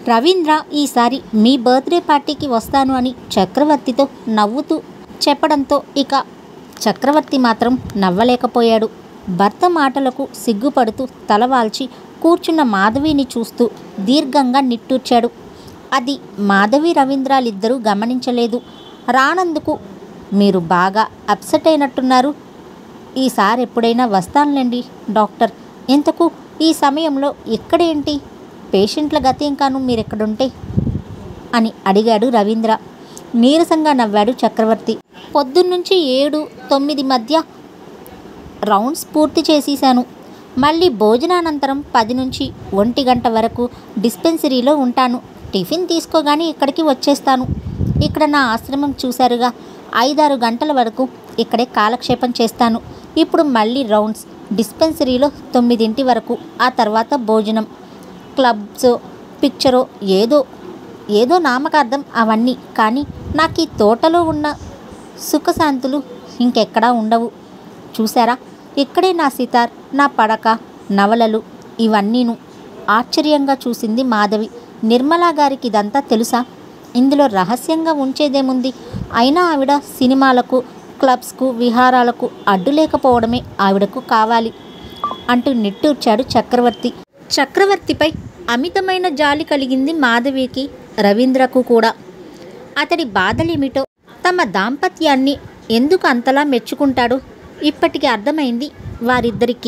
రవీంద్ర ఈసారి మీ బర్త్డే పార్టీకి వస్తాను అని చక్రవర్తితో నవ్వుతూ చెప్పడంతో ఇక చక్రవర్తి మాత్రం నవ్వలేకపోయాడు భర్త మాటలకు సిగ్గుపడుతూ తలవాల్చి కూర్చున్న మాధవిని చూస్తూ దీర్ఘంగా నిట్టూర్చాడు అది మాధవి రవీంద్రాలిద్దరూ గమనించలేదు రానందుకు మీరు బాగా అప్సెట్ అయినట్టున్నారు ఈసారి ఎప్పుడైనా వస్తానులేండి డాక్టర్ ఇంతకు ఈ సమయంలో ఇక్కడేంటి పేషెంట్ల గతేం కాను మీరెక్కడుంటే అని అడిగాడు రవీంద్ర నీరసంగా నవ్వాడు చక్రవర్తి పొద్దున్నుంచి ఏడు తొమ్మిది మధ్య రౌండ్స్ పూర్తి చేసేశాను మళ్ళీ భోజనానంతరం పది నుంచి ఒంటి గంట వరకు డిస్పెన్సరీలో ఉంటాను టిఫిన్ తీసుకోగానే ఇక్కడికి వచ్చేస్తాను ఇక్కడ నా ఆశ్రమం చూశారుగా ఐదారు గంటల వరకు ఇక్కడే కాలక్షేపం చేస్తాను ఇప్పుడు మళ్ళీ రౌండ్స్ డిస్పెన్సరీలో తొమ్మిదింటి వరకు ఆ తర్వాత భోజనం క్లబ్స్ పిక్చరో ఏదో ఏదో నామకార్థం అవన్నీ కానీ నాకు ఈ తోటలో ఉన్న సుఖశాంతులు ఇంకెక్కడా ఉండవు చూసారా ఇక్కడే నా సితార్ నా పడక నవలలు ఇవన్నీను ఆశ్చర్యంగా చూసింది మాధవి నిర్మలా గారికి ఇదంతా తెలుసా ఇందులో రహస్యంగా ఉంచేదేముంది అయినా ఆవిడ సినిమాలకు క్లబ్స్కు విహారాలకు అడ్డు లేకపోవడమే ఆవిడకు కావాలి అంటూ నిట్టూర్చాడు చక్రవర్తి చక్రవర్తిపై అమితమైన జాలి కలిగింది మాధవికి రవీంద్రకు కూడా అతడి బాధలేమిటో తమ దాంపత్యాన్ని ఎందుకు అంతలా మెచ్చుకుంటాడో ఇప్పటికి అర్థమైంది వారిద్దరికీ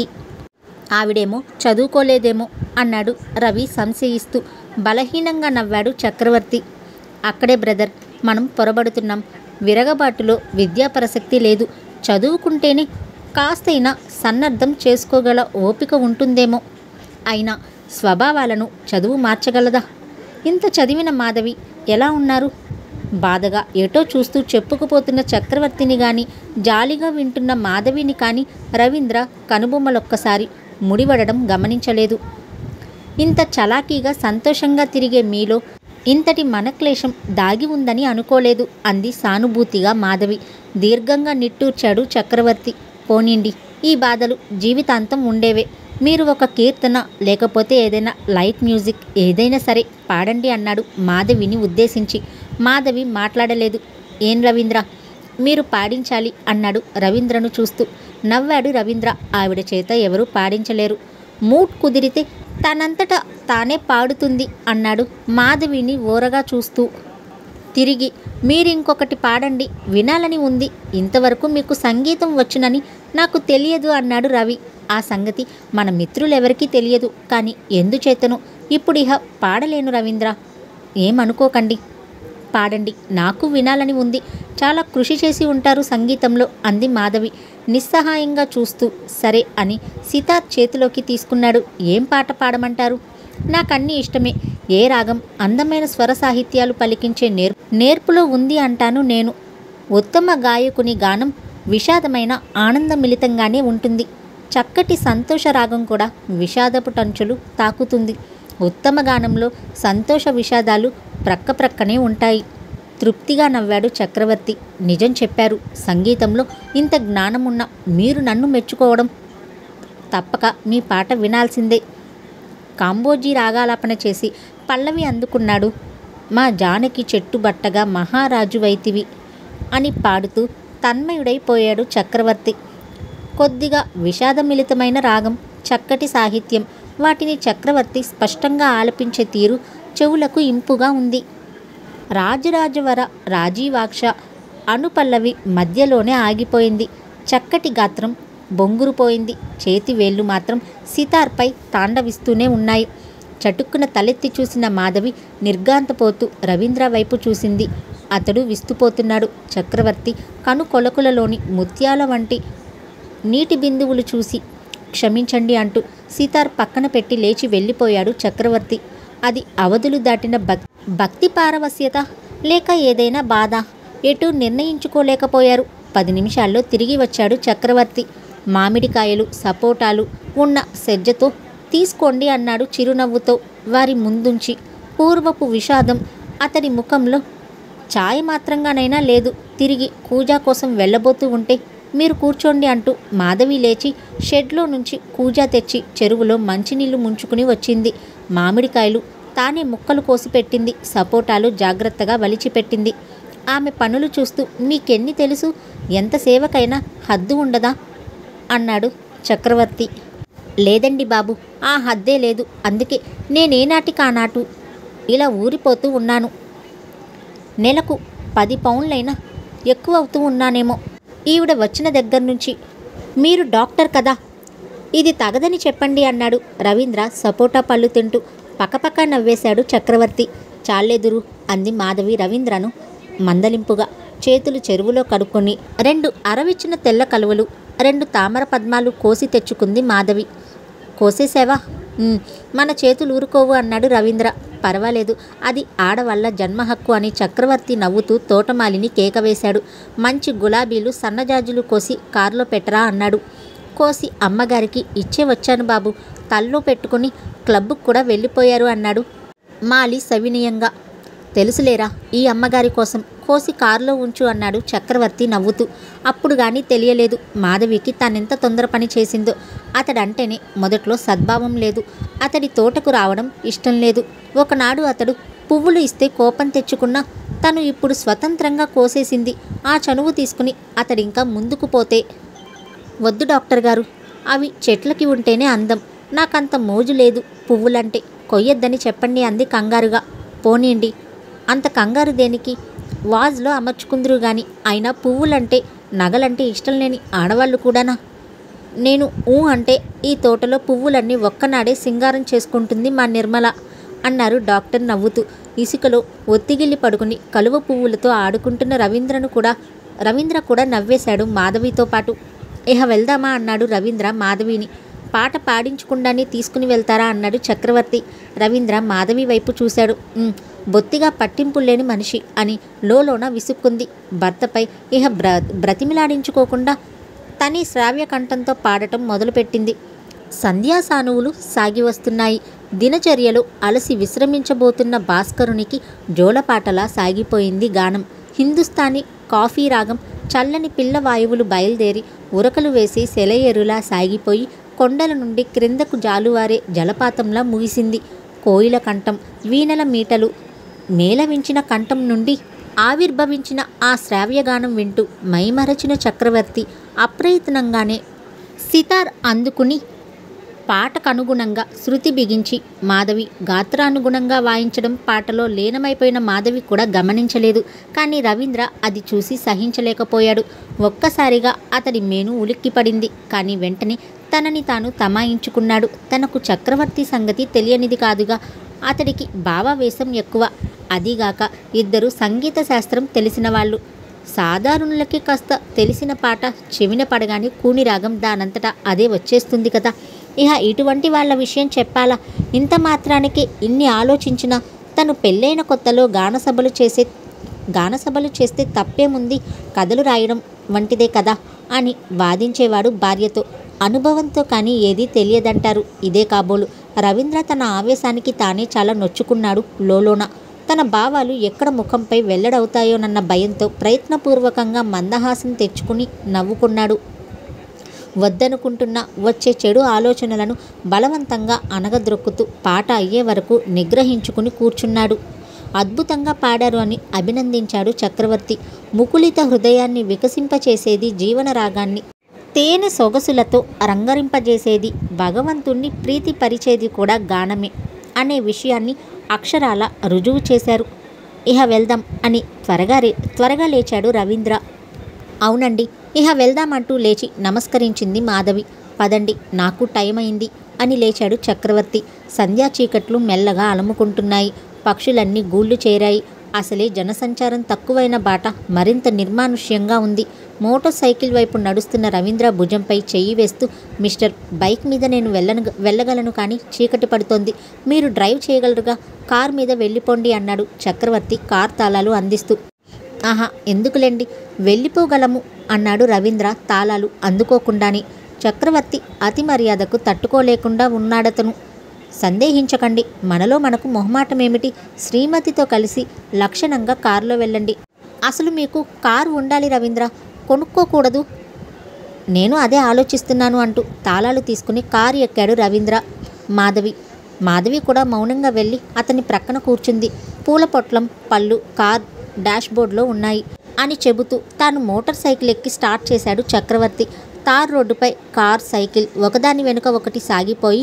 ఆవిడేమో చదువుకోలేదేమో అన్నాడు రవి సంశయిస్తూ బలహీనంగా నవ్వాడు చక్రవర్తి అక్కడే బ్రదర్ మనం పొరబడుతున్నాం విరగబాటులో విద్యా ప్రసక్తి లేదు చదువుకుంటేనే కాస్తైనా సన్నద్ధం చేసుకోగల ఓపిక ఉంటుందేమో అయినా స్వభావాలను చదువు మార్చగలదా ఇంత చదివిన మాధవి ఎలా ఉన్నారు బాధగా ఏటో చూస్తూ చెప్పుకుపోతున్న చక్రవర్తిని గాని జాలిగా వింటున్న మాధవిని కాని రవీంద్ర కనుబొమ్మలొక్కసారి ముడివడడం గమనించలేదు ఇంత చలాకీగా సంతోషంగా తిరిగే మీలో ఇంతటి మనక్లేశం దాగి ఉందని అనుకోలేదు అంది సానుభూతిగా మాధవి దీర్ఘంగా నిట్టూర్చాడు చక్రవర్తి పోనీండి ఈ బాధలు జీవితాంతం ఉండేవే మీరు ఒక కీర్తన లేకపోతే ఏదైనా లైట్ మ్యూజిక్ ఏదైనా సరే పాడండి అన్నాడు మాధవిని ఉద్దేశించి మాధవి మాట్లాడలేదు ఏం రవీంద్ర మీరు పాడించాలి అన్నాడు రవీంద్రను చూస్తూ నవ్వాడు రవీంద్ర ఆవిడ చేత ఎవరూ పాడించలేరు మూడ్ కుదిరితే తనంతట తానే పాడుతుంది అన్నాడు మాధవిని ఓరగా చూస్తూ తిరిగి మీరింకొకటి పాడండి వినాలని ఉంది ఇంతవరకు మీకు సంగీతం వచ్చునని నాకు తెలియదు అన్నాడు రవి ఆ సంగతి మన మిత్రులెవరికీ తెలియదు కానీ ఎందుచేతను ఇప్పుడు ఇహ పాడలేను రవీంద్ర ఏమనుకోకండి పాడండి నాకు వినాలని ఉంది చాలా కృషి చేసి ఉంటారు సంగీతంలో అంది మాధవి నిస్సహాయంగా చూస్తూ సరే అని సితార్ చేతిలోకి తీసుకున్నాడు ఏం పాట పాడమంటారు నాకన్నీ ఇష్టమే ఏ రాగం అందమైన స్వర సాహిత్యాలు పలికించే నేర్ నేర్పులో ఉంది అంటాను నేను ఉత్తమ గాయకుని గానం విషాదమైన ఆనందమిళితంగానే ఉంటుంది చక్కటి సంతోష రాగం కూడా విషాదపు టంచులు తాకుతుంది ఉత్తమ గానంలో సంతోష విషాదాలు ప్రక్కప్రక్కనే ఉంటాయి తృప్తిగా నవ్వాడు చక్రవర్తి నిజం చెప్పారు సంగీతంలో ఇంత జ్ఞానమున్న మీరు నన్ను మెచ్చుకోవడం తప్పక మీ పాట వినాల్సిందే కాంబోజీ రాగాలాపన చేసి పల్లవి అందుకున్నాడు మా జానకి చెట్టు బట్టగా మహారాజు వైతివి అని పాడుతూ తన్మయుడైపోయాడు చక్రవర్తి కొద్దిగా విషాదమిళితమైన రాగం చక్కటి సాహిత్యం వాటిని చక్రవర్తి స్పష్టంగా ఆలపించే తీరు చెవులకు ఇంపుగా ఉంది రాజరాజవర రాజీవాక్ష అనుపల్లవి మధ్యలోనే ఆగిపోయింది చక్కటి గాత్రం బొంగురుపోయింది చేతి వేళ్ళు మాత్రం సితార్పై తాండవిస్తూనే ఉన్నాయి చటుక్కున తలెత్తి చూసిన మాధవి నిర్గాంతపోతూ రవీంద్ర వైపు చూసింది అతడు విస్తుపోతున్నాడు చక్రవర్తి కను కొలకులలోని ముత్యాల వంటి నీటి బిందువులు చూసి క్షమించండి అంటూ సీతార్ పక్కన పెట్టి లేచి వెళ్ళిపోయాడు చక్రవర్తి అది అవధులు దాటిన భక్ భక్తి పారవస్యత లేక ఏదైనా బాధ ఎటు నిర్ణయించుకోలేకపోయారు పది నిమిషాల్లో తిరిగి వచ్చాడు చక్రవర్తి మామిడికాయలు సపోటాలు ఉన్న సెజ్జతో తీసుకోండి అన్నాడు చిరునవ్వుతో వారి ముందుంచి పూర్వపు విషాదం అతడి ముఖంలో ఛాయ మాత్రంగానైనా లేదు తిరిగి కూజా కోసం వెళ్ళబోతూ ఉంటే మీరు కూర్చోండి అంటూ మాధవి లేచి షెడ్లో నుంచి కూజా తెచ్చి చెరువులో మంచినీళ్లు ముంచుకుని వచ్చింది మామిడికాయలు తానే ముక్కలు కోసి పెట్టింది సపోటాలు జాగ్రత్తగా వలిచిపెట్టింది ఆమె పనులు చూస్తూ మీకెన్ని తెలుసు ఎంత సేవకైనా హద్దు ఉండదా అన్నాడు చక్రవర్తి లేదండి బాబు ఆ హద్దే లేదు అందుకే నేనేనాటికి ఆనాటు ఇలా ఊరిపోతూ ఉన్నాను నెలకు పది పౌండ్లైనా ఎక్కువ అవుతూ ఉన్నానేమో ఈవిడ వచ్చిన దగ్గర నుంచి మీరు డాక్టర్ కదా ఇది తగదని చెప్పండి అన్నాడు రవీంద్ర సపోటా పళ్ళు తింటూ పక్కపక్క నవ్వేశాడు చక్రవర్తి చాలేదురు అంది మాధవి రవీంద్రను మందలింపుగా చేతులు చెరువులో కడుక్కొని రెండు అరవిచ్చిన తెల్ల కలువలు రెండు తామర పద్మాలు కోసి తెచ్చుకుంది మాధవి కోసేసావా "ఉమ్, మన చేతులు ఊరుకోవు అన్నాడు రవీంద్ర పర్వాలేదు అది ఆడవాళ్ళ జన్మ హక్కు అని చక్రవర్తి నవ్వుతూ తోటమాలిని కేక వేశాడు మంచి గులాబీలు సన్నజాజులు కోసి కారులో పెట్టరా అన్నాడు కోసి అమ్మగారికి ఇచ్చే వచ్చాను బాబు తల్లో పెట్టుకుని క్లబ్కు కూడా వెళ్ళిపోయారు అన్నాడు మాలి సవినయంగా తెలుసులేరా ఈ అమ్మగారి కోసం కోసి కారులో ఉంచు అన్నాడు చక్రవర్తి నవ్వుతూ అప్పుడు గాని తెలియలేదు మాధవికి తానెంత తొందర పని చేసిందో అతడంటేనే మొదట్లో సద్భావం లేదు అతడి తోటకు రావడం ఇష్టం లేదు ఒకనాడు అతడు పువ్వులు ఇస్తే కోపం తెచ్చుకున్నా తను ఇప్పుడు స్వతంత్రంగా కోసేసింది ఆ చనువు తీసుకుని అతడింకా ముందుకు పోతే వద్దు డాక్టర్ గారు అవి చెట్లకి ఉంటేనే అందం నాకంత మోజు లేదు పువ్వులంటే కొయ్యొద్దని చెప్పండి అంది కంగారుగా పోనీయండి అంత కంగారు దేనికి వాజ్లో అమర్చుకుందరు గాని అయినా పువ్వులంటే నగలంటే ఇష్టం లేని ఆడవాళ్ళు కూడానా నేను ఊ అంటే ఈ తోటలో పువ్వులన్నీ ఒక్కనాడే సింగారం చేసుకుంటుంది మా నిర్మల అన్నారు డాక్టర్ నవ్వుతూ ఇసుకలో ఒత్తిగిల్లి పడుకుని కలువ పువ్వులతో ఆడుకుంటున్న రవీంద్రను కూడా రవీంద్ర కూడా నవ్వేశాడు మాధవితో పాటు ఇహ వెళ్దామా అన్నాడు రవీంద్ర మాధవిని పాట పాడించకుండానే తీసుకుని వెళ్తారా అన్నాడు చక్రవర్తి రవీంద్ర మాధవి వైపు చూశాడు "ఉమ్, బొత్తిగా పట్టింపు లేని మనిషి అని లోలోన విసుక్కుంది భర్తపై ఇహ బ్ర బ్రతిమిలాడించుకోకుండా తని శ్రావ్య కంఠంతో పాడటం మొదలుపెట్టింది సంధ్యాసానువులు సాగి వస్తున్నాయి దినచర్యలో అలసి విశ్రమించబోతున్న భాస్కరునికి జోలపాటలా సాగిపోయింది గానం హిందుస్థానీ కాఫీ రాగం చల్లని పిల్ల వాయువులు బయలుదేరి ఉరకలు వేసి సెలయేరులా సాగిపోయి కొండల నుండి క్రిందకు జాలువారే జలపాతంలా ముగిసింది కోయిల కంఠం వీణల మీటలు మేళవించిన కంఠం నుండి ఆవిర్భవించిన ఆ శ్రావ్యగానం వింటూ మైమరచిన చక్రవర్తి అప్రయత్నంగానే సితార్ అందుకుని పాటకనుగుణంగా శృతి బిగించి మాధవి గాత్రానుగుణంగా వాయించడం పాటలో లీనమైపోయిన మాధవి కూడా గమనించలేదు కానీ రవీంద్ర అది చూసి సహించలేకపోయాడు ఒక్కసారిగా అతడి మేను ఉలిక్కిపడింది కానీ వెంటనే తనని తాను తమాయించుకున్నాడు తనకు చక్రవర్తి సంగతి తెలియనిది కాదుగా అతడికి భావావేశం ఎక్కువ అదీగాక ఇద్దరు సంగీత శాస్త్రం తెలిసిన వాళ్ళు సాధారణులకి కాస్త తెలిసిన పాట చెవిన పడగానే కూని రాగం దానంతటా అదే వచ్చేస్తుంది కదా ఇహ ఇటువంటి వాళ్ళ విషయం చెప్పాలా ఇంత మాత్రానికి ఇన్ని ఆలోచించినా తను పెళ్ళైన కొత్తలో గానసభలు చేసే గానసభలు చేస్తే తప్పేముంది కథలు రాయడం వంటిదే కదా అని వాదించేవాడు భార్యతో అనుభవంతో కానీ ఏదీ తెలియదంటారు ఇదే కాబోలు రవీంద్ర తన ఆవేశానికి తానే చాలా నొచ్చుకున్నాడు లోలోన తన భావాలు ఎక్కడ ముఖంపై వెల్లడవుతాయోనన్న భయంతో ప్రయత్నపూర్వకంగా మందహాసం తెచ్చుకుని నవ్వుకున్నాడు వద్దనుకుంటున్న వచ్చే చెడు ఆలోచనలను బలవంతంగా అనగద్రొక్కుతూ పాట అయ్యే వరకు నిగ్రహించుకుని కూర్చున్నాడు అద్భుతంగా పాడారు అని అభినందించాడు చక్రవర్తి ముకులిత హృదయాన్ని వికసింపచేసేది జీవన రాగాన్ని తేనె సొగసులతో రంగరింపజేసేది భగవంతుణ్ణి ప్రీతిపరిచేది కూడా గానమే అనే విషయాన్ని అక్షరాల రుజువు చేశారు ఇహ వెళ్దాం అని త్వరగా రే త్వరగా లేచాడు రవీంద్ర అవునండి ఇహ వెళ్దామంటూ లేచి నమస్కరించింది మాధవి పదండి నాకు టైం అయింది అని లేచాడు చక్రవర్తి సంధ్యా చీకట్లు మెల్లగా అలముకుంటున్నాయి పక్షులన్నీ గూళ్ళు చేరాయి అసలే జనసంచారం తక్కువైన బాట మరింత నిర్మానుష్యంగా ఉంది మోటార్ సైకిల్ వైపు నడుస్తున్న రవీంద్ర భుజంపై చెయ్యి వేస్తూ మిస్టర్ బైక్ మీద నేను వెళ్ళను వెళ్ళగలను కానీ చీకటి పడుతోంది మీరు డ్రైవ్ చేయగలరుగా కార్ మీద వెళ్ళిపోండి అన్నాడు చక్రవర్తి కార్ తాళాలు అందిస్తూ ఆహా ఎందుకులేండి వెళ్ళిపోగలము అన్నాడు రవీంద్ర తాళాలు అందుకోకుండానే చక్రవర్తి అతి మర్యాదకు తట్టుకోలేకుండా ఉన్నాడతను సందేహించకండి మనలో మనకు మొహమాటమేమిటి శ్రీమతితో కలిసి లక్షణంగా కారులో వెళ్ళండి అసలు మీకు కారు ఉండాలి రవీంద్ర కొనుక్కోకూడదు నేను అదే ఆలోచిస్తున్నాను అంటూ తాళాలు తీసుకుని కారు ఎక్కాడు రవీంద్ర మాధవి మాధవి కూడా మౌనంగా వెళ్ళి అతని ప్రక్కన కూర్చుంది పూల పొట్లం పళ్ళు కార్ డాష్బోర్డ్లో ఉన్నాయి అని చెబుతూ తాను మోటార్ సైకిల్ ఎక్కి స్టార్ట్ చేశాడు చక్రవర్తి తార్ రోడ్డుపై కార్ సైకిల్ ఒకదాని వెనుక ఒకటి సాగిపోయి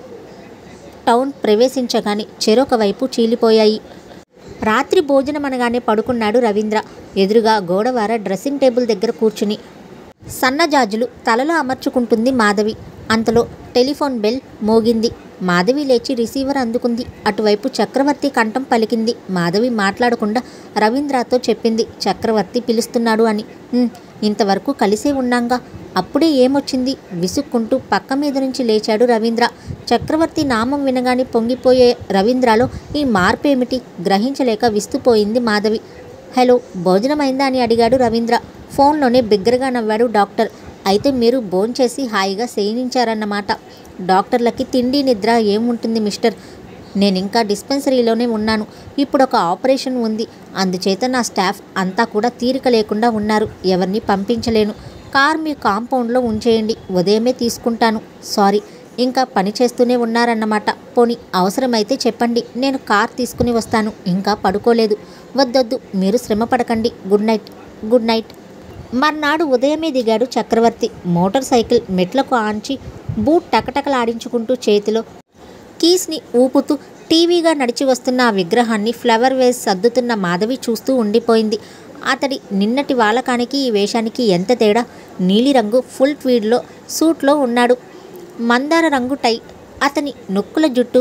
టౌన్ ప్రవేశించగానే చెరొక వైపు చీలిపోయాయి రాత్రి భోజనం అనగానే పడుకున్నాడు రవీంద్ర ఎదురుగా గోడవార డ్రెస్సింగ్ టేబుల్ దగ్గర కూర్చుని సన్నజాజులు తలలో అమర్చుకుంటుంది మాధవి అంతలో టెలిఫోన్ బెల్ మోగింది మాధవి లేచి రిసీవర్ అందుకుంది అటువైపు చక్రవర్తి కంఠం పలికింది మాధవి మాట్లాడకుండా రవీంద్రతో చెప్పింది చక్రవర్తి పిలుస్తున్నాడు అని "ఉమ్, ఇంతవరకు కలిసే ఉన్నాంగా అప్పుడే ఏమొచ్చింది విసుక్కుంటూ పక్క మీద నుంచి లేచాడు రవీంద్ర చక్రవర్తి నామం వినగానే పొంగిపోయే రవీంద్రలో ఈ మార్పేమిటి గ్రహించలేక విస్తుపోయింది మాధవి హలో భోజనమైందా అని అడిగాడు రవీంద్ర ఫోన్లోనే బిగ్గరగా నవ్వాడు డాక్టర్ అయితే మీరు భోంచేసి హాయిగా శయనించారన్నమాట డాక్టర్లకి తిండి నిద్ర ఏముంటుంది మిస్టర్ నేను ఇంకా డిస్పెన్సరీలోనే ఉన్నాను ఇప్పుడు ఒక ఆపరేషన్ ఉంది అందుచేత నా స్టాఫ్ అంతా కూడా తీరిక లేకుండా ఉన్నారు ఎవరిని పంపించలేను కార్ మీ కాంపౌండ్లో ఉంచేయండి ఉదయమే తీసుకుంటాను సారీ ఇంకా పని చేస్తూనే ఉన్నారన్నమాట పోనీ అవసరమైతే చెప్పండి నేను కార్ తీసుకుని వస్తాను ఇంకా పడుకోలేదు వద్దొద్దు మీరు శ్రమ పడకండి గుడ్ నైట్ గుడ్ నైట్ మర్నాడు ఉదయమే దిగాడు చక్రవర్తి మోటార్ సైకిల్ మెట్లకు ఆంచి బూట్ టకటకలాడించుకుంటూ చేతిలో కీస్ని ఊపుతూ టీవీగా నడిచి వస్తున్న ఆ విగ్రహాన్ని ఫ్లవర్ వేస్ సర్దుతున్న మాధవి చూస్తూ ఉండిపోయింది అతడి నిన్నటి వాలకానికి ఈ వేషానికి ఎంత తేడా నీలిరంగు ఫుల్ ట్వీడ్లో సూట్లో ఉన్నాడు మందార రంగు టై అతని నొక్కుల జుట్టు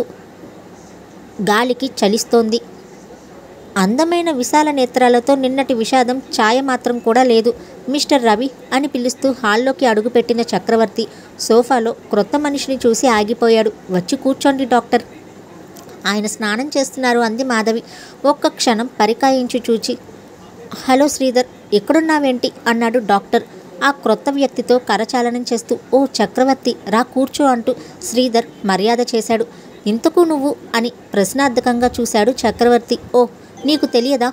గాలికి చలిస్తోంది అందమైన విశాల నేత్రాలతో నిన్నటి విషాదం ఛాయ మాత్రం కూడా లేదు మిస్టర్ రవి అని పిలుస్తూ హాల్లోకి అడుగుపెట్టిన చక్రవర్తి సోఫాలో క్రొత్త మనిషిని చూసి ఆగిపోయాడు వచ్చి కూర్చోండి డాక్టర్ ఆయన స్నానం చేస్తున్నారు అంది మాధవి ఒక్క క్షణం పరికాయించి చూచి హలో శ్రీధర్ ఎక్కడున్నావేంటి అన్నాడు డాక్టర్ ఆ క్రొత్త వ్యక్తితో కరచాలనం చేస్తూ ఓ చక్రవర్తి రా కూర్చో అంటూ శ్రీధర్ మర్యాద చేశాడు ఇంతకు నువ్వు అని ప్రశ్నార్థకంగా చూశాడు చక్రవర్తి ఓ నీకు తెలియదా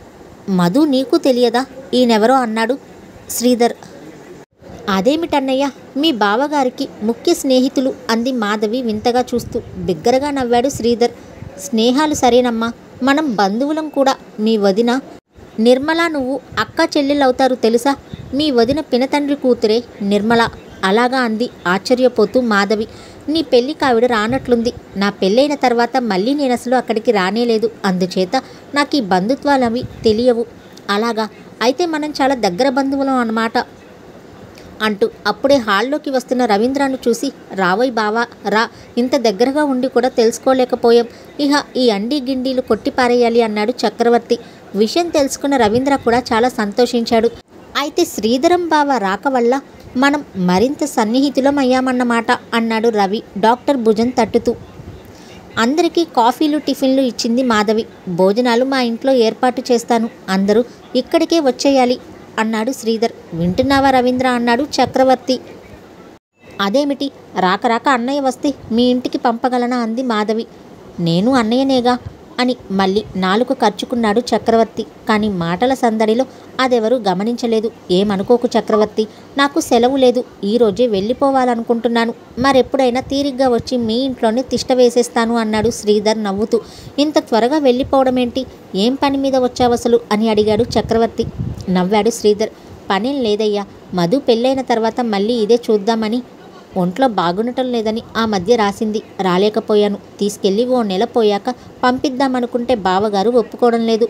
మధు నీకు తెలియదా ఈయనెవరో అన్నాడు శ్రీధర్ అదేమిటన్నయ్య మీ బావగారికి ముఖ్య స్నేహితులు అంది మాధవి వింతగా చూస్తూ బిగ్గరగా నవ్వాడు శ్రీధర్ స్నేహాలు సరేనమ్మా మనం బంధువులం కూడా మీ వదిన నిర్మల నువ్వు అక్క చెల్లెలవుతారు తెలుసా మీ వదిన పినతండ్రి కూతురే నిర్మల అలాగా అంది ఆశ్చర్యపోతూ మాధవి నీ పెళ్లి కావిడ రానట్లుంది నా పెళ్ళైన తర్వాత మళ్ళీ నేను అసలు అక్కడికి రానేలేదు అందుచేత నాకు ఈ బంధుత్వాలవి తెలియవు అలాగా అయితే మనం చాలా దగ్గర బంధువులం అన్నమాట అంటూ అప్పుడే హాల్లోకి వస్తున్న రవీంద్రను చూసి రావోయ్ బావా రా ఇంత దగ్గరగా ఉండి కూడా తెలుసుకోలేకపోయాం ఇహ ఈ అండి గిండీలు కొట్టి పారేయాలి అన్నాడు చక్రవర్తి విషయం తెలుసుకున్న రవీంద్ర కూడా చాలా సంతోషించాడు అయితే శ్రీధరం బావ రాక వల్ల మనం మరింత సన్నిహితులం అయ్యామన్నమాట అన్నాడు రవి డాక్టర్ భుజం తట్టుతూ అందరికీ కాఫీలు టిఫిన్లు ఇచ్చింది మాధవి భోజనాలు మా ఇంట్లో ఏర్పాటు చేస్తాను అందరూ ఇక్కడికే వచ్చేయాలి అన్నాడు శ్రీధర్ వింటున్నావా రవీంద్ర అన్నాడు చక్రవర్తి అదేమిటి రాక రాక అన్నయ్య వస్తే మీ ఇంటికి పంపగలనా అంది మాధవి నేను అన్నయ్యనేగా అని మళ్ళీ నాలుక ఖర్చుకున్నాడు చక్రవర్తి కానీ మాటల సందడిలో అదెవరూ గమనించలేదు ఏమనుకోకు చక్రవర్తి నాకు సెలవు లేదు ఈరోజే వెళ్ళిపోవాలనుకుంటున్నాను మరెప్పుడైనా తీరిగ్గా వచ్చి మీ ఇంట్లోనే తిష్ట వేసేస్తాను అన్నాడు శ్రీధర్ నవ్వుతూ ఇంత త్వరగా వెళ్ళిపోవడం ఏంటి ఏం పని మీద వచ్చావసలు అని అడిగాడు చక్రవర్తి నవ్వాడు శ్రీధర్ పనేం లేదయ్యా మధు పెళ్ళైన తర్వాత మళ్ళీ ఇదే చూద్దామని ఒంట్లో బాగుండటం లేదని ఆ మధ్య రాసింది రాలేకపోయాను తీసుకెళ్ళి ఓ నెల పోయాక పంపిద్దామనుకుంటే బావగారు ఒప్పుకోవడం లేదు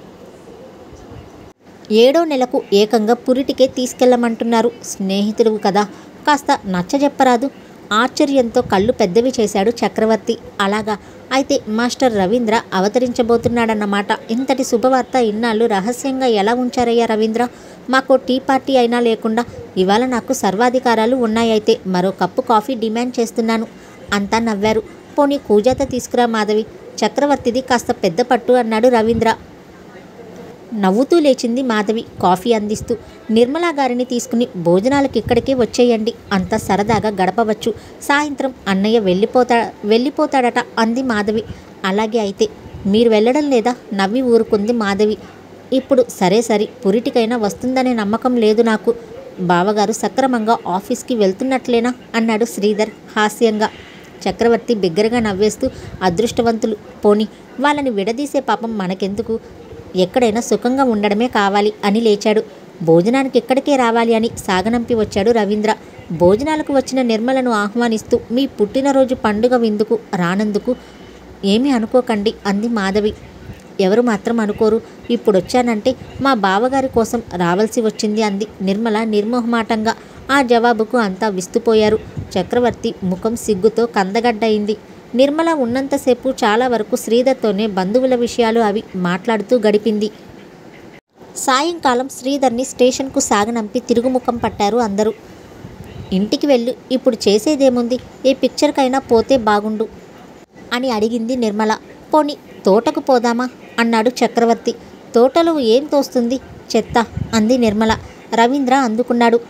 ఏడో నెలకు ఏకంగా పురిటికే తీసుకెళ్ళమంటున్నారు స్నేహితుడు కదా కాస్త నచ్చజెప్పరాదు ఆశ్చర్యంతో కళ్ళు పెద్దవి చేశాడు చక్రవర్తి అలాగా అయితే మాస్టర్ రవీంద్ర అవతరించబోతున్నాడన్నమాట ఇంతటి శుభవార్త ఇన్నాళ్ళు రహస్యంగా ఎలా ఉంచారయ్యా రవీంద్ర మాకు టీ పార్టీ అయినా లేకుండా ఇవాళ నాకు సర్వాధికారాలు ఉన్నాయైతే మరో కప్పు కాఫీ డిమాండ్ చేస్తున్నాను అంతా నవ్వారు పోనీ కూజాత తీసుకురా మాధవి చక్రవర్తిది కాస్త పెద్ద పట్టు అన్నాడు రవీంద్ర నవ్వుతూ లేచింది మాధవి కాఫీ అందిస్తూ నిర్మలా గారిని తీసుకుని భోజనాలకు ఇక్కడికే వచ్చేయండి అంత సరదాగా గడపవచ్చు సాయంత్రం అన్నయ్య వెళ్ళిపోతా వెళ్ళిపోతాడట అంది మాధవి అలాగే అయితే మీరు వెళ్ళడం లేదా నవ్వి ఊరుకుంది మాధవి ఇప్పుడు సరే సరి పురిటికైనా వస్తుందనే నమ్మకం లేదు నాకు బావగారు సక్రమంగా ఆఫీస్కి వెళ్తున్నట్లేనా అన్నాడు శ్రీధర్ హాస్యంగా చక్రవర్తి బిగ్గరగా నవ్వేస్తూ అదృష్టవంతులు పోని వాళ్ళని విడదీసే పాపం మనకెందుకు ఎక్కడైనా సుఖంగా ఉండడమే కావాలి అని లేచాడు భోజనానికి ఇక్కడికే రావాలి అని సాగనంపి వచ్చాడు రవీంద్ర భోజనాలకు వచ్చిన నిర్మలను ఆహ్వానిస్తూ మీ పుట్టినరోజు పండుగ విందుకు రానందుకు ఏమీ అనుకోకండి అంది మాధవి ఎవరు మాత్రం అనుకోరు ఇప్పుడు వచ్చానంటే మా బావగారి కోసం రావాల్సి వచ్చింది అంది నిర్మల నిర్మోహమాటంగా ఆ జవాబుకు అంతా విస్తుపోయారు చక్రవర్తి ముఖం సిగ్గుతో కందగడ్డయింది నిర్మల ఉన్నంతసేపు చాలా వరకు శ్రీధర్తోనే బంధువుల విషయాలు అవి మాట్లాడుతూ గడిపింది సాయంకాలం శ్రీధర్ని స్టేషన్కు సాగనంపి తిరుగుముఖం పట్టారు అందరూ ఇంటికి వెళ్ళు ఇప్పుడు చేసేదేముంది ఏ పిక్చర్కైనా పోతే బాగుండు అని అడిగింది నిర్మల పోని తోటకు పోదామా అన్నాడు చక్రవర్తి తోటలో ఏం తోస్తుంది చెత్త అంది నిర్మల రవీంద్ర అందుకున్నాడు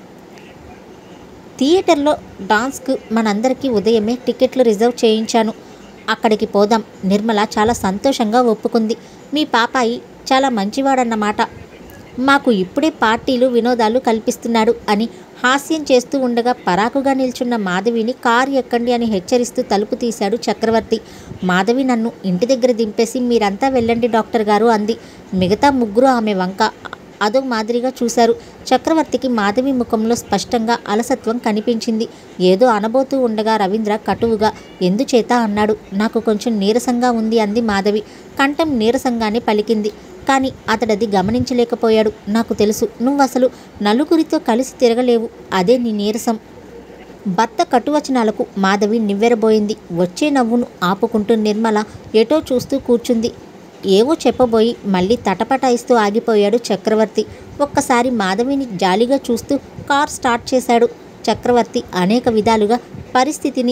థియేటర్లో డాన్స్కు మనందరికీ ఉదయమే టికెట్లు రిజర్వ్ చేయించాను అక్కడికి పోదాం నిర్మల చాలా సంతోషంగా ఒప్పుకుంది మీ పాపాయి చాలా మంచివాడన్నమాట మాకు ఇప్పుడే పార్టీలు వినోదాలు కల్పిస్తున్నాడు అని హాస్యం చేస్తూ ఉండగా పరాకుగా నిల్చున్న మాధవిని కారు ఎక్కండి అని హెచ్చరిస్తూ తలుపు తీశాడు చక్రవర్తి మాధవి నన్ను ఇంటి దగ్గర దింపేసి మీరంతా వెళ్ళండి డాక్టర్ గారు అంది మిగతా ముగ్గురు ఆమె వంక అదో మాదిరిగా చూశారు చక్రవర్తికి మాధవి ముఖంలో స్పష్టంగా అలసత్వం కనిపించింది ఏదో అనబోతూ ఉండగా రవీంద్ర కటువుగా ఎందుచేత అన్నాడు నాకు కొంచెం నీరసంగా ఉంది అంది మాధవి కంఠం నీరసంగానే పలికింది కానీ అతడది గమనించలేకపోయాడు నాకు తెలుసు నువ్వు అసలు నలుగురితో కలిసి తిరగలేవు అదే నీ నీరసం భర్త కటువచనాలకు మాధవి నివ్వెరబోయింది వచ్చే నవ్వును ఆపుకుంటూ నిర్మల ఎటో చూస్తూ కూర్చుంది ఏవో చెప్పబోయి మళ్ళీ తటపటాయిస్తూ ఆగిపోయాడు చక్రవర్తి ఒక్కసారి మాధవిని జాలిగా చూస్తూ కార్ స్టార్ట్ చేశాడు చక్రవర్తి అనేక విధాలుగా పరిస్థితిని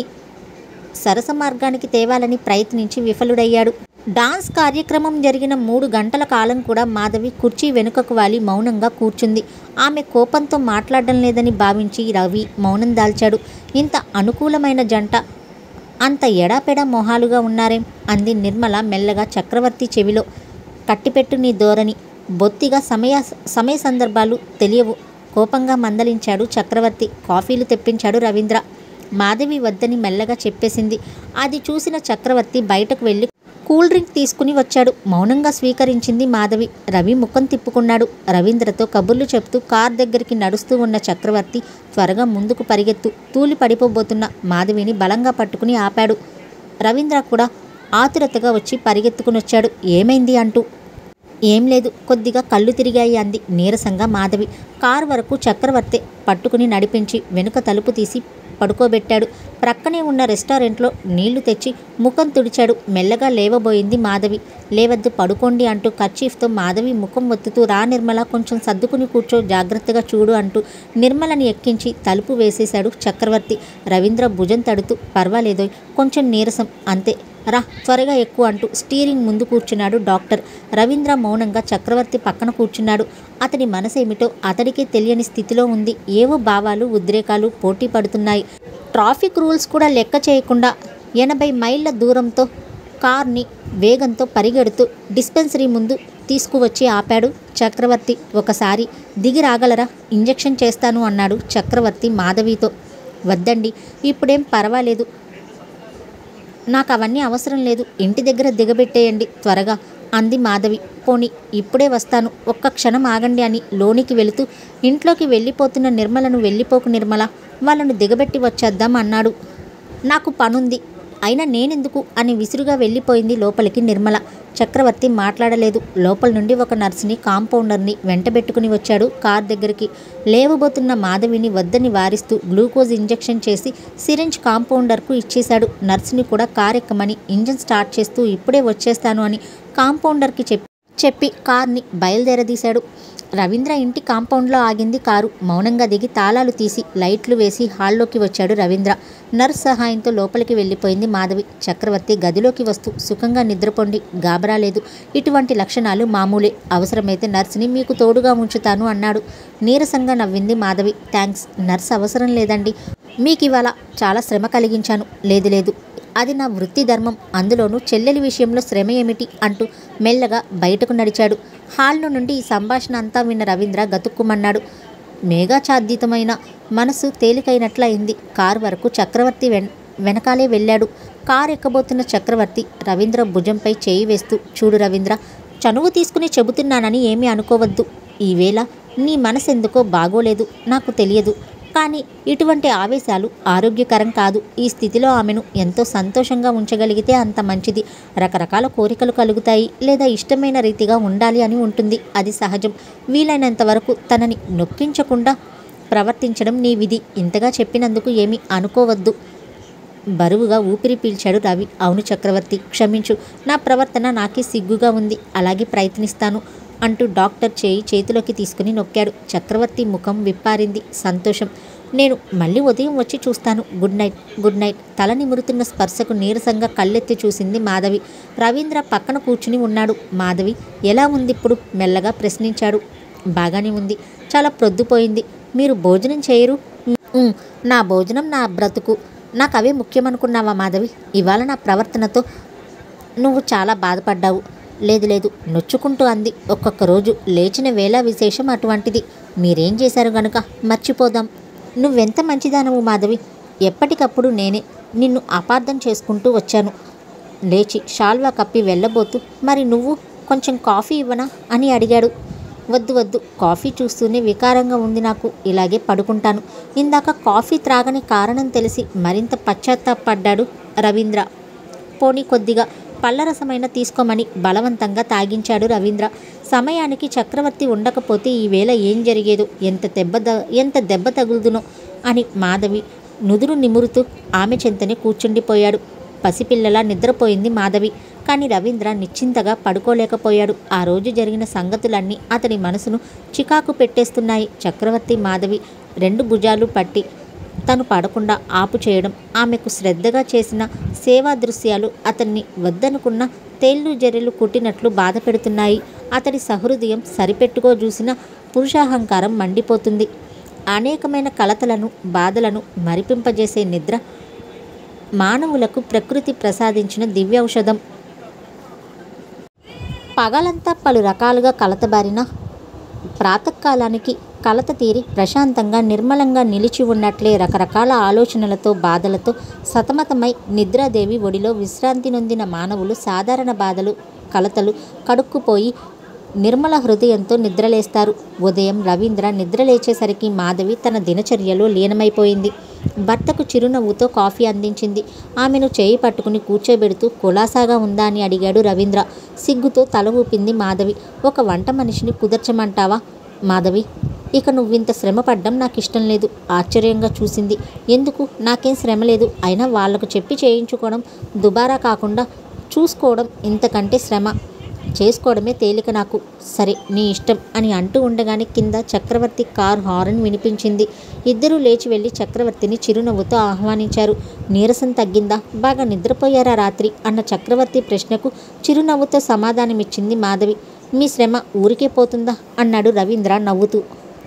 సరస మార్గానికి తేవాలని ప్రయత్నించి విఫలుడయ్యాడు డాన్స్ కార్యక్రమం జరిగిన మూడు గంటల కాలం కూడా మాధవి కుర్చీ వెనుకకు వాలి మౌనంగా కూర్చుంది ఆమె కోపంతో మాట్లాడడం లేదని భావించి రవి మౌనం దాల్చాడు ఇంత అనుకూలమైన జంట అంత ఎడాపెడా మొహాలుగా ఉన్నారేం అంది నిర్మల మెల్లగా చక్రవర్తి చెవిలో కట్టిపెట్టు నీ ధోరణి బొత్తిగా సమయ సమయ సందర్భాలు తెలియవు కోపంగా మందలించాడు చక్రవర్తి కాఫీలు తెప్పించాడు రవీంద్ర మాధవి వద్దని మెల్లగా చెప్పేసింది అది చూసిన చక్రవర్తి బయటకు వెళ్ళి కూల్ డ్రింక్ తీసుకుని వచ్చాడు మౌనంగా స్వీకరించింది మాధవి రవి ముఖం తిప్పుకున్నాడు రవీంద్రతో కబుర్లు చెప్తూ కార్ దగ్గరికి నడుస్తూ ఉన్న చక్రవర్తి త్వరగా ముందుకు పరిగెత్తు తూలి పడిపోబోతున్న మాధవిని బలంగా పట్టుకుని ఆపాడు రవీంద్ర కూడా ఆతురతగా వచ్చి పరిగెత్తుకుని వచ్చాడు ఏమైంది అంటూ ఏం లేదు కొద్దిగా కళ్ళు తిరిగాయి అంది నీరసంగా మాధవి కారు వరకు చక్రవర్తి పట్టుకుని నడిపించి వెనుక తలుపు తీసి పడుకోబెట్టాడు ప్రక్కనే ఉన్న రెస్టారెంట్లో నీళ్లు తెచ్చి ముఖం తుడిచాడు మెల్లగా లేవబోయింది మాధవి లేవద్దు పడుకోండి అంటూ కర్చీఫ్తో మాధవి ముఖం ఒత్తుతూ రా నిర్మల కొంచెం సర్దుకుని కూర్చో జాగ్రత్తగా చూడు అంటూ నిర్మలని ఎక్కించి తలుపు వేసేశాడు చక్రవర్తి రవీంద్ర భుజం తడుతూ పర్వాలేదోయ్ కొంచెం నీరసం అంతే రా త్వరగా ఎక్కువ అంటూ స్టీరింగ్ ముందు కూర్చున్నాడు డాక్టర్ రవీంద్ర మౌనంగా చక్రవర్తి పక్కన కూర్చున్నాడు అతని మనసేమిటో అతడికే తెలియని స్థితిలో ఉంది ఏవో భావాలు ఉద్రేకాలు పోటీ పడుతున్నాయి ట్రాఫిక్ రూల్స్ కూడా లెక్క చేయకుండా ఎనభై మైళ్ళ దూరంతో కార్ని వేగంతో పరిగెడుతూ డిస్పెన్సరీ ముందు తీసుకువచ్చి ఆపాడు చక్రవర్తి ఒకసారి దిగి రాగలరా ఇంజెక్షన్ చేస్తాను అన్నాడు చక్రవర్తి మాధవితో వద్దండి ఇప్పుడేం పర్వాలేదు నాకు అవన్నీ అవసరం లేదు ఇంటి దగ్గర దిగబెట్టేయండి త్వరగా అంది మాధవి పోని ఇప్పుడే వస్తాను ఒక్క క్షణం ఆగండి అని లోనికి వెళుతూ ఇంట్లోకి వెళ్ళిపోతున్న నిర్మలను వెళ్ళిపోకు నిర్మల వాళ్ళను దిగబెట్టి వచ్చేద్దాం అన్నాడు నాకు పనుంది అయినా నేనెందుకు అని విసురుగా వెళ్ళిపోయింది లోపలికి నిర్మల చక్రవర్తి మాట్లాడలేదు లోపల నుండి ఒక నర్సుని కాంపౌండర్ని వెంటబెట్టుకుని వచ్చాడు కార్ దగ్గరికి లేవబోతున్న మాధవిని వద్దని వారిస్తూ గ్లూకోజ్ ఇంజెక్షన్ చేసి సిరింజ్ కాంపౌండర్కు ఇచ్చేశాడు నర్సుని కూడా కార్ ఎక్కమని ఇంజన్ స్టార్ట్ చేస్తూ ఇప్పుడే వచ్చేస్తాను అని కాంపౌండర్కి చెప్పి చెప్పి కార్ని బయలుదేరదీశాడు రవీంద్ర ఇంటి కాంపౌండ్లో ఆగింది కారు మౌనంగా దిగి తాళాలు తీసి లైట్లు వేసి హాల్లోకి వచ్చాడు రవీంద్ర నర్స్ సహాయంతో లోపలికి వెళ్ళిపోయింది మాధవి చక్రవర్తి గదిలోకి వస్తూ సుఖంగా నిద్రపోండి గాబరా లేదు ఇటువంటి లక్షణాలు మామూలే అవసరమైతే నర్సుని మీకు తోడుగా ఉంచుతాను అన్నాడు నీరసంగా నవ్వింది మాధవి థ్యాంక్స్ నర్స్ అవసరం లేదండి మీకు ఇవాళ చాలా శ్రమ కలిగించాను లేదు లేదు అది నా వృత్తి ధర్మం అందులోనూ చెల్లెలి విషయంలో శ్రమ ఏమిటి అంటూ మెల్లగా బయటకు నడిచాడు హాల్లో నుండి ఈ సంభాషణ అంతా విన్న రవీంద్ర గతుక్కుమన్నాడు మేఘాఛాదితమైన మనసు తేలికైనట్లయింది కారు వరకు చక్రవర్తి వెన్ వెనకాలే వెళ్ళాడు కారు ఎక్కబోతున్న చక్రవర్తి రవీంద్ర భుజంపై చేయి వేస్తూ చూడు రవీంద్ర చనువు తీసుకుని చెబుతున్నానని ఏమీ అనుకోవద్దు ఈవేళ నీ మనసెందుకో బాగోలేదు నాకు తెలియదు కానీ ఇటువంటి ఆవేశాలు ఆరోగ్యకరం కాదు ఈ స్థితిలో ఆమెను ఎంతో సంతోషంగా ఉంచగలిగితే అంత మంచిది రకరకాల కోరికలు కలుగుతాయి లేదా ఇష్టమైన రీతిగా ఉండాలి అని ఉంటుంది అది సహజం వీలైనంత వరకు తనని నొప్పించకుండా ప్రవర్తించడం నీ విధి ఇంతగా చెప్పినందుకు ఏమీ అనుకోవద్దు బరువుగా ఊపిరి పీల్చాడు రవి అవును చక్రవర్తి క్షమించు నా ప్రవర్తన నాకే సిగ్గుగా ఉంది అలాగే ప్రయత్నిస్తాను అంటూ డాక్టర్ చేయి చేతిలోకి తీసుకుని నొక్కాడు చక్రవర్తి ముఖం విప్పారింది సంతోషం నేను మళ్ళీ ఉదయం వచ్చి చూస్తాను గుడ్ నైట్ గుడ్ నైట్ తల నిమురుతున్న స్పర్శకు నీరసంగా కళ్ళెత్తి చూసింది మాధవి రవీంద్ర పక్కన కూర్చుని ఉన్నాడు మాధవి ఎలా ఉంది ఇప్పుడు మెల్లగా ప్రశ్నించాడు బాగానే ఉంది చాలా ప్రొద్దుపోయింది మీరు భోజనం చేయరు "ఉమ్, నా భోజనం నా బ్రతుకు నాకు అవే ముఖ్యమనుకున్నావా మాధవి ఇవాళ నా ప్రవర్తనతో నువ్వు చాలా బాధపడ్డావు లేదు లేదు నొచ్చుకుంటూ అంది ఒక్కొక్క రోజు లేచిన వేళ విశేషం అటువంటిది మీరేం చేశారు గనుక మర్చిపోదాం నువ్వెంత మంచిదానవు మాధవి ఎప్పటికప్పుడు నేనే నిన్ను అపార్థం చేసుకుంటూ వచ్చాను లేచి షాల్వా కప్పి వెళ్ళబోతూ మరి నువ్వు కొంచెం కాఫీ ఇవ్వనా అని అడిగాడు వద్దు వద్దు కాఫీ చూస్తూనే వికారంగా ఉంది నాకు ఇలాగే పడుకుంటాను ఇందాక కాఫీ త్రాగని కారణం తెలిసి మరింత పశ్చాత్తాపడ్డాడు రవీంద్ర పోనీ కొద్దిగా పళ్ళరసమైన తీసుకోమని బలవంతంగా తాగించాడు రవీంద్ర సమయానికి చక్రవర్తి ఉండకపోతే ఈవేళ ఏం జరిగేదో ఎంత దెబ్బ ద- ఎంత దెబ్బ తగులుదునో అని మాధవి నుదురు నిమురుతూ ఆమె చెంతనే కూర్చుండిపోయాడు పసిపిల్లలా నిద్రపోయింది మాధవి కానీ రవీంద్ర నిశ్చింతగా పడుకోలేకపోయాడు ఆ రోజు జరిగిన సంగతులన్నీ అతని మనసును చికాకు పెట్టేస్తున్నాయి చక్రవర్తి మాధవి రెండు భుజాలు పట్టి తను పడకుండా ఆపు చేయడం ఆమెకు శ్రద్ధగా చేసిన సేవా దృశ్యాలు అతన్ని వద్దనుకున్న తేళ్ళు జర్రెలు కుట్టినట్లు బాధ పెడుతున్నాయి అతడి సహృదయం సరిపెట్టుకో చూసిన పురుషాహంకారం మండిపోతుంది అనేకమైన కలతలను బాధలను మరిపింపజేసే నిద్ర మానవులకు ప్రకృతి ప్రసాదించిన దివ్యౌషధం పగలంతా పలు రకాలుగా కలతబారిన ప్రాతకాలానికి కలత తీరి ప్రశాంతంగా నిర్మలంగా నిలిచి ఉన్నట్లే రకరకాల ఆలోచనలతో బాధలతో సతమతమై నిద్రాదేవి ఒడిలో విశ్రాంతి నొందిన మానవులు సాధారణ బాధలు కలతలు కడుక్కుపోయి నిర్మల హృదయంతో నిద్రలేస్తారు ఉదయం రవీంద్ర నిద్రలేచేసరికి మాధవి తన దినచర్యలో లీనమైపోయింది భర్తకు చిరునవ్వుతో కాఫీ అందించింది ఆమెను చేయి పట్టుకుని కూర్చోబెడుతూ కులాసాగా ఉందా అని అడిగాడు రవీంద్ర సిగ్గుతో తల ఊపింది మాధవి ఒక వంట మనిషిని కుదర్చమంటావా మాధవి ఇక నువ్వింత శ్రమ పడ్డం నాకు ఇష్టం లేదు ఆశ్చర్యంగా చూసింది ఎందుకు నాకేం శ్రమ లేదు అయినా వాళ్లకు చెప్పి చేయించుకోవడం దుబారా కాకుండా చూసుకోవడం ఇంతకంటే శ్రమ చేసుకోవడమే తేలిక నాకు సరే నీ ఇష్టం అని అంటూ ఉండగానే కింద చక్రవర్తి కార్ హారన్ వినిపించింది ఇద్దరూ లేచి వెళ్ళి చక్రవర్తిని చిరునవ్వుతో ఆహ్వానించారు నీరసం తగ్గిందా బాగా నిద్రపోయారా రాత్రి అన్న చక్రవర్తి ప్రశ్నకు చిరునవ్వుతో సమాధానమిచ్చింది మాధవి మీ శ్రమ ఊరికే పోతుందా అన్నాడు రవీంద్ర నవ్వుతూ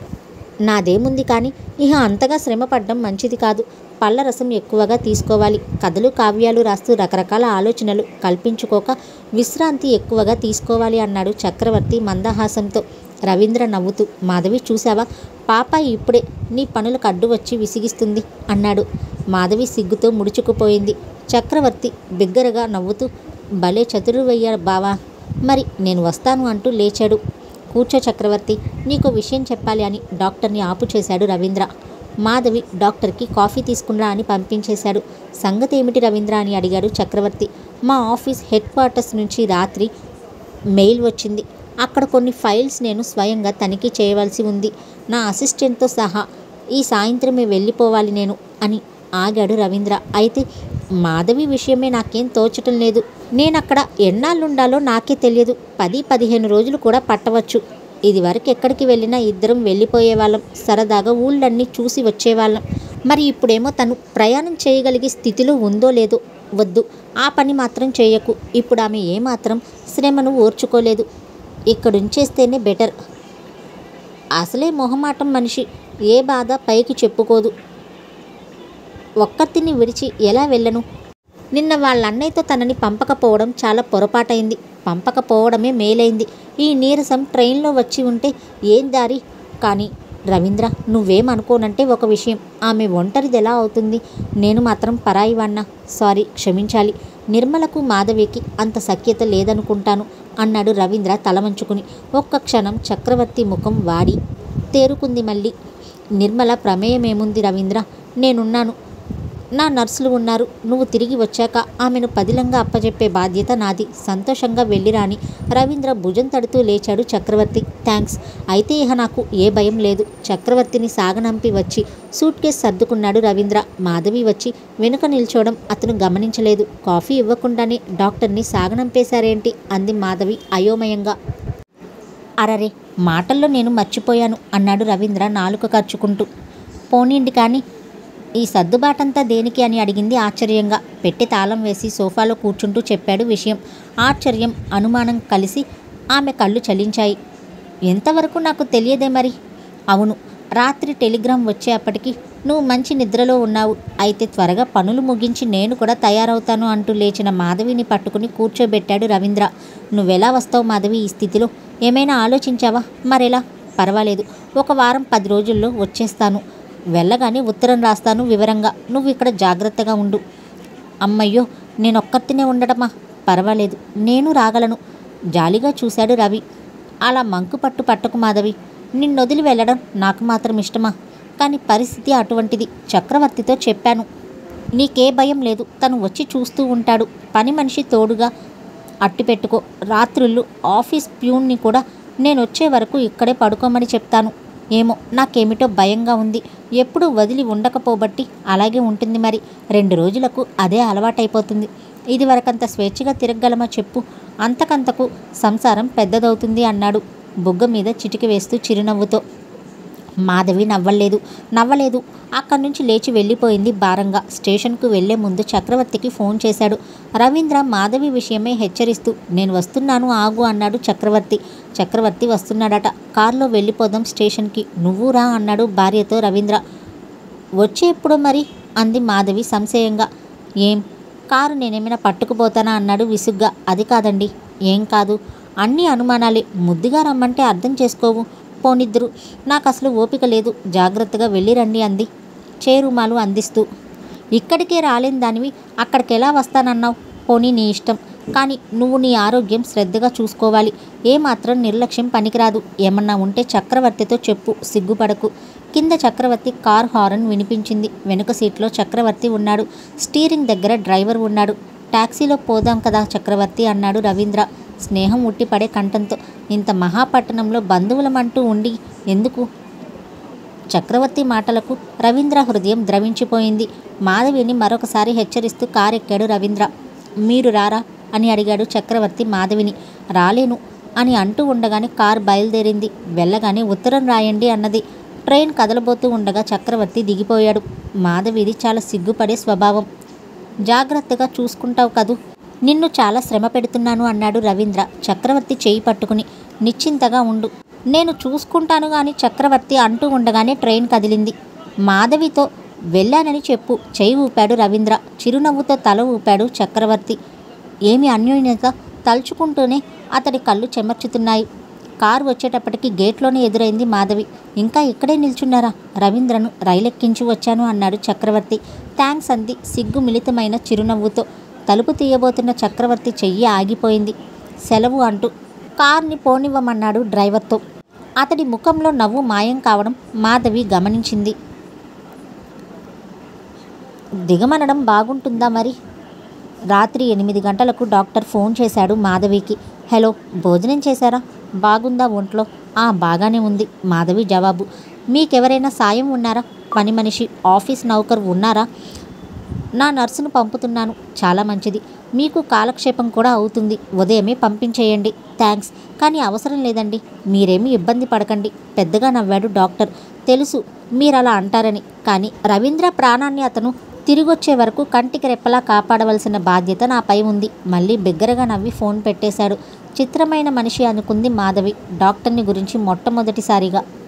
నాదేముంది కానీ ఇహ అంతగా శ్రమ పడ్డం మంచిది కాదు పళ్ళ రసం ఎక్కువగా తీసుకోవాలి కథలు కావ్యాలు రాస్తూ రకరకాల ఆలోచనలు కల్పించుకోక విశ్రాంతి ఎక్కువగా తీసుకోవాలి అన్నాడు చక్రవర్తి మందహాసంతో రవీంద్ర నవ్వుతూ మాధవి చూసావా పాప ఇప్పుడే నీ పనులకు అడ్డు వచ్చి విసిగిస్తుంది అన్నాడు మాధవి సిగ్గుతో ముడుచుకుపోయింది చక్రవర్తి బిగ్గరగా నవ్వుతూ భలే చతురువయ్య బావా మరి నేను వస్తాను అంటూ లేచాడు కూర్చో చక్రవర్తి నీకు విషయం చెప్పాలి అని డాక్టర్ని ఆపు చేశాడు రవీంద్ర మాధవి డాక్టర్కి కాఫీ తీసుకున్నా అని పంపించేశాడు సంగతి ఏమిటి రవీంద్ర అని అడిగాడు చక్రవర్తి మా ఆఫీస్ హెడ్ క్వార్టర్స్ నుంచి రాత్రి మెయిల్ వచ్చింది అక్కడ కొన్ని ఫైల్స్ నేను స్వయంగా తనిఖీ చేయవలసి ఉంది నా అసిస్టెంట్తో సహా ఈ సాయంత్రమే వెళ్ళిపోవాలి నేను అని ఆగాడు రవీంద్ర అయితే మాధవి విషయమే నాకేం తోచటం లేదు నేను అక్కడ ఎన్నాళ్ళుండాలో నాకే తెలియదు పది పదిహేను రోజులు కూడా పట్టవచ్చు ఇది వరకు ఎక్కడికి వెళ్ళినా ఇద్దరం వెళ్ళిపోయేవాళ్ళం సరదాగా ఊళ్ళన్నీ చూసి వచ్చేవాళ్ళం మరి ఇప్పుడేమో తను ప్రయాణం చేయగలిగే స్థితిలో ఉందో లేదో వద్దు ఆ పని మాత్రం చేయకు ఇప్పుడు ఆమె ఏమాత్రం శ్రమను ఓర్చుకోలేదు ఇక్కడుంచేస్తేనే బెటర్ అసలే మొహమాటం మనిషి ఏ బాధ పైకి చెప్పుకోదు ఒక్కతిని విడిచి ఎలా వెళ్ళను నిన్న వాళ్ళ అన్నయ్యతో తనని పంపకపోవడం చాలా పొరపాటైంది పంపకపోవడమే మేలైంది ఈ నీరసం ట్రైన్లో వచ్చి ఉంటే ఏం దారి కానీ రవీంద్ర నువ్వేం అనుకోనంటే ఒక విషయం ఆమె ఒంటరిది ఎలా అవుతుంది నేను మాత్రం పరాయి వాణ్ణా సారీ క్షమించాలి నిర్మలకు మాధవికి అంత సఖ్యత లేదనుకుంటాను అన్నాడు రవీంద్ర తలవంచుకుని ఒక్క క్షణం చక్రవర్తి ముఖం వాడి తేరుకుంది మళ్ళీ నిర్మల ప్రమేయమేముంది రవీంద్ర నేనున్నాను నా నర్సులు ఉన్నారు నువ్వు తిరిగి వచ్చాక ఆమెను పదిలంగా అప్పచెప్పే బాధ్యత నాది సంతోషంగా వెళ్ళిరాని రవీంద్ర భుజం తడుతూ లేచాడు చక్రవర్తి థ్యాంక్స్ అయితే ఇహ నాకు ఏ భయం లేదు చక్రవర్తిని సాగనంపి వచ్చి సూట్ కేస్ సర్దుకున్నాడు రవీంద్ర మాధవి వచ్చి వెనుక నిల్చోవడం అతను గమనించలేదు కాఫీ ఇవ్వకుండానే డాక్టర్ని సాగనంపేశారేంటి అంది మాధవి అయోమయంగా అరరే మాటల్లో నేను మర్చిపోయాను అన్నాడు రవీంద్ర నాలుక ఖర్చుకుంటూ పోనీండి కానీ ఈ సర్దుబాటంతా దేనికి అని అడిగింది ఆశ్చర్యంగా పెట్టి తాళం వేసి సోఫాలో కూర్చుంటూ చెప్పాడు విషయం ఆశ్చర్యం అనుమానం కలిసి ఆమె కళ్ళు చలించాయి ఎంతవరకు నాకు తెలియదే మరి అవును రాత్రి టెలిగ్రామ్ వచ్చేప్పటికి నువ్వు మంచి నిద్రలో ఉన్నావు అయితే త్వరగా పనులు ముగించి నేను కూడా తయారవుతాను అంటూ లేచిన మాధవిని పట్టుకుని కూర్చోబెట్టాడు రవీంద్ర నువ్వెలా వస్తావు మాధవి ఈ స్థితిలో ఏమైనా ఆలోచించావా మరెలా పర్వాలేదు ఒక వారం పది రోజుల్లో వచ్చేస్తాను వెళ్ళగానే ఉత్తరం రాస్తాను వివరంగా నువ్వు ఇక్కడ జాగ్రత్తగా ఉండు అమ్మయ్యో నేనొక్కర్తినే ఉండటమా పర్వాలేదు నేను రాగలను జాలిగా చూశాడు రవి అలా మంకు పట్టు పట్టకు మాధవి నిన్నొదిలి వెళ్ళడం నాకు మాత్రం ఇష్టమా కానీ పరిస్థితి అటువంటిది చక్రవర్తితో చెప్పాను నీకే భయం లేదు తను వచ్చి చూస్తూ ఉంటాడు పని మనిషి తోడుగా అట్టి పెట్టుకో రాత్రుళ్ళు ఆఫీస్ ప్యూన్ని కూడా నేను వచ్చే వరకు ఇక్కడే పడుకోమని చెప్తాను ఏమో నాకేమిటో భయంగా ఉంది ఎప్పుడు వదిలి ఉండకపోబట్టి అలాగే ఉంటుంది మరి రెండు రోజులకు అదే అలవాటైపోతుంది ఇది వరకంత స్వేచ్ఛగా తిరగలమా చెప్పు అంతకంతకు సంసారం పెద్దదవుతుంది అన్నాడు బుగ్గ మీద చిటికి వేస్తూ చిరునవ్వుతో మాధవి నవ్వలేదు నవ్వలేదు అక్కడి నుంచి లేచి వెళ్ళిపోయింది భారంగా స్టేషన్కు వెళ్లే ముందు చక్రవర్తికి ఫోన్ చేశాడు రవీంద్ర మాధవి విషయమే హెచ్చరిస్తూ నేను వస్తున్నాను ఆగు అన్నాడు చక్రవర్తి చక్రవర్తి వస్తున్నాడట కారులో వెళ్ళిపోదాం స్టేషన్కి నువ్వు రా అన్నాడు భార్యతో రవీంద్ర వచ్చే ఎప్పుడు మరి అంది మాధవి సంశయంగా ఏం కారు నేనేమైనా పట్టుకుపోతానా అన్నాడు విసుగ్గా అది కాదండి ఏం కాదు అన్ని అనుమానాలే ముద్దుగా రమ్మంటే అర్థం చేసుకోవు పోనిద్దరు నాకు అసలు ఓపిక లేదు జాగ్రత్తగా వెళ్ళి రండి అంది చేరుమాలు అందిస్తూ ఇక్కడికే రాలేని దానివి అక్కడికి ఎలా వస్తానన్నావు పోనీ నీ ఇష్టం కానీ నువ్వు నీ ఆరోగ్యం శ్రద్ధగా చూసుకోవాలి ఏమాత్రం నిర్లక్ష్యం పనికిరాదు ఏమన్నా ఉంటే చక్రవర్తితో చెప్పు సిగ్గుపడకు కింద చక్రవర్తి కార్ హారన్ వినిపించింది వెనుక సీట్లో చక్రవర్తి ఉన్నాడు స్టీరింగ్ దగ్గర డ్రైవర్ ఉన్నాడు టాక్సీలో పోదాం కదా చక్రవర్తి అన్నాడు రవీంద్ర స్నేహం ఉట్టిపడే కంఠంతో ఇంత మహాపట్టణంలో బంధువులమంటూ ఉండి ఎందుకు చక్రవర్తి మాటలకు రవీంద్ర హృదయం ద్రవించిపోయింది మాధవిని మరొకసారి హెచ్చరిస్తూ కారెక్కాడు రవీంద్ర మీరు రారా అని అడిగాడు చక్రవర్తి మాధవిని రాలేను అని అంటూ ఉండగానే కారు బయలుదేరింది వెళ్ళగానే ఉత్తరం రాయండి అన్నది ట్రైన్ కదలబోతూ ఉండగా చక్రవర్తి దిగిపోయాడు మాధవిది చాలా సిగ్గుపడే స్వభావం జాగ్రత్తగా చూసుకుంటావు కదూ నిన్ను చాలా శ్రమ పెడుతున్నాను అన్నాడు రవీంద్ర చక్రవర్తి చేయి పట్టుకుని నిశ్చింతగా ఉండు నేను చూసుకుంటాను గాని చక్రవర్తి అంటూ ఉండగానే ట్రైన్ కదిలింది మాధవితో వెళ్ళానని చెప్పు చేయి ఊపాడు రవీంద్ర చిరునవ్వుతో తల ఊపాడు చక్రవర్తి ఏమి అన్యోన్యత తలుచుకుంటూనే అతడి కళ్ళు చెమర్చుతున్నాయి కారు వచ్చేటప్పటికి గేట్లోనే ఎదురైంది మాధవి ఇంకా ఇక్కడే నిల్చున్నారా రవీంద్రను రైలెక్కించి వచ్చాను అన్నాడు చక్రవర్తి థ్యాంక్స్ అంది సిగ్గు మిళితమైన చిరునవ్వుతో తలుపు తీయబోతున్న చక్రవర్తి చెయ్యి ఆగిపోయింది సెలవు అంటూ కార్ని పోనివ్వమన్నాడు డ్రైవర్తో అతడి ముఖంలో నవ్వు మాయం కావడం మాధవి గమనించింది దిగమనడం బాగుంటుందా మరి రాత్రి ఎనిమిది గంటలకు డాక్టర్ ఫోన్ చేశాడు మాధవికి హలో భోజనం చేశారా బాగుందా ఒంట్లో ఆ బాగానే ఉంది మాధవి జవాబు మీకెవరైనా సాయం ఉన్నారా పని మనిషి ఆఫీస్ నౌకర్ ఉన్నారా నా నర్సును పంపుతున్నాను చాలా మంచిది మీకు కాలక్షేపం కూడా అవుతుంది ఉదయమే పంపించేయండి థ్యాంక్స్ కానీ అవసరం లేదండి మీరేమీ ఇబ్బంది పడకండి పెద్దగా నవ్వాడు డాక్టర్ తెలుసు మీరు అలా అంటారని కానీ రవీంద్ర ప్రాణాన్ని అతను తిరిగొచ్చే వరకు కంటికి రెప్పలా కాపాడవలసిన బాధ్యత నాపై ఉంది మళ్ళీ బిగ్గరగా నవ్వి ఫోన్ పెట్టేశాడు చిత్రమైన మనిషి అనుకుంది మాధవి డాక్టర్ని గురించి మొట్టమొదటిసారిగా